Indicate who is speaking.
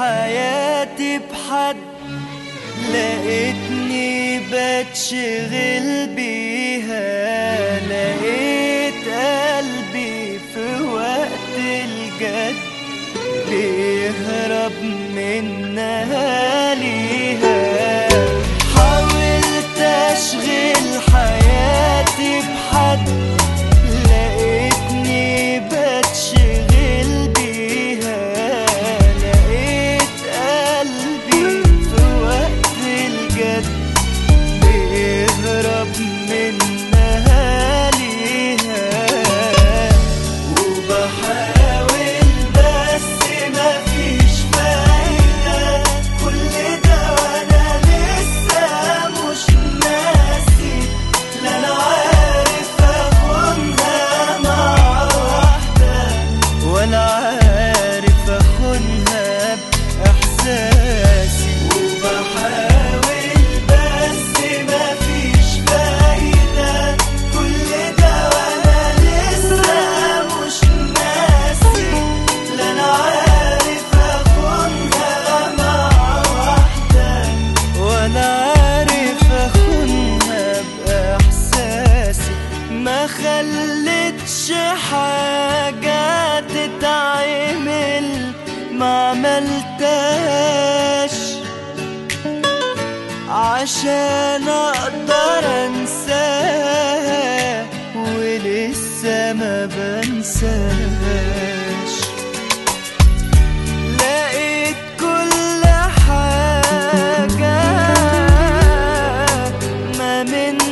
Speaker 1: حياتي بحد لقيتني بتشغل بيها لقيت قلبي في وقت الجد بيهرب منها ليها حاولت اشغل حياتي بحد لقيتني بتشغل بيها لقيت قلبي في وقت الجد بيهرب منها ليها وبحاول بس مفيش فايدة كل ده وانا لسه مش ناسي لا انا عارف اخونها مع واحدة ولا عارف اخونها باحساسي وبحاول بس مفيش فايدة كل ده وانا لسه مش ناسي لا انا عارف اخونها مع واحدة ولا عارف اخونها باحساسي ما خلتش حاجة تتعمل ما عملتهاش عشان اقدر انساها ولسه ما بنساهاش لقيت كل حاجة ما من